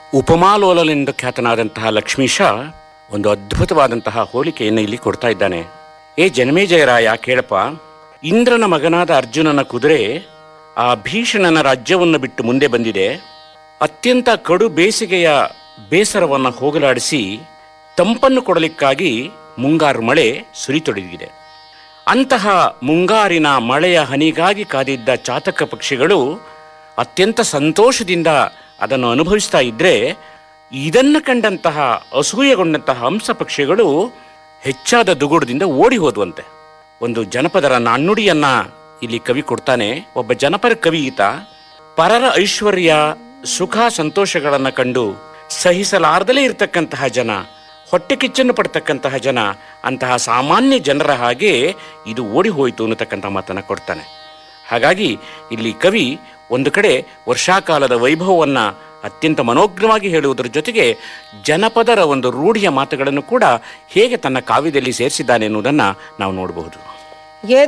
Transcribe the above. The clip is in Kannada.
ಉಪಮಾಲೋಲನೆಂದು ಖ್ಯಾತನಾದಂತಹ ಲಕ್ಷ್ಮೀಶ ಒಂದು ಅದ್ಭುತವಾದಂತಹ ಹೋಲಿಕೆಯನ್ನು ಇಲ್ಲಿ ಕೊಡ್ತಾ ಇದ್ದಾನೆ ಏ ಜನಮೇಜಯರಾಯ ಕೇಳಪ್ಪ ಇಂದ್ರನ ಮಗನಾದ ಅರ್ಜುನನ ಕುದುರೆ ಆ ಭೀಷಣನ ರಾಜ್ಯವನ್ನು ಬಿಟ್ಟು ಮುಂದೆ ಬಂದಿದೆ ಅತ್ಯಂತ ಕಡು ಬೇಸಿಗೆಯ ಬೇಸರವನ್ನು ಹೋಗಲಾಡಿಸಿ ತಂಪನ್ನು ಕೊಡಲಿಕ್ಕಾಗಿ ಮುಂಗಾರು ಮಳೆ ಸುರಿತೊಡಗಿದೆ ಅಂತಹ ಮುಂಗಾರಿನ ಮಳೆಯ ಹನಿಗಾಗಿ ಕಾದಿದ್ದ ಚಾತಕ ಪಕ್ಷಿಗಳು ಅತ್ಯಂತ ಸಂತೋಷದಿಂದ ಅದನ್ನು ಅನುಭವಿಸ್ತಾ ಇದ್ರೆ ಇದನ್ನು ಕಂಡಂತಹ ಅಸೂಯೆಗೊಂಡಂತಹ ಹಂಸ ಪಕ್ಷಿಗಳು ಹೆಚ್ಚಾದ ದುಗುಡದಿಂದ ಓಡಿ ಹೋದ್ವಂತೆ ಒಂದು ಜನಪದರ ನಾಣ್ಣುಡಿಯನ್ನ ಇಲ್ಲಿ ಕವಿ ಕೊಡ್ತಾನೆ ಒಬ್ಬ ಜನಪದ ಕವಿ ಈತ ಪರರ ಐಶ್ವರ್ಯ ಸುಖ ಸಂತೋಷಗಳನ್ನ ಕಂಡು ಸಹಿಸಲಾರದಲೇ ಇರತಕ್ಕಂತಹ ಜನ ಹೊಟ್ಟೆ ಕಿಚ್ಚನ್ನು ಪಡ್ತಕ್ಕಂತಹ ಜನ ಅಂತಹ ಸಾಮಾನ್ಯ ಜನರ ಹಾಗೆ ಇದು ಓಡಿ ಹೋಯಿತು ಅನ್ನತಕ್ಕಂಥ ಮಾತನ್ನ ಕೊಡ್ತಾನೆ ಹಾಗಾಗಿ ಇಲ್ಲಿ ಕವಿ ಒಂದು ಕಡೆ ವರ್ಷಾಕಾಲದ ವೈಭವವನ್ನ ಅತ್ಯಂತ ಮನೋಜ್ಞವಾಗಿ ಹೇಳುವುದರ ಜೊತೆಗೆ ಜನಪದರ ಒಂದು ರೂಢಿಯ ಮಾತುಗಳನ್ನು ಕೂಡ ಹೇಗೆ ತನ್ನ ಕಾವ್ಯದಲ್ಲಿ ಸೇರಿಸಿದ್ದಾನೆ ಎನ್ನುವುದನ್ನು ನಾವು ನೋಡಬಹುದು ಏ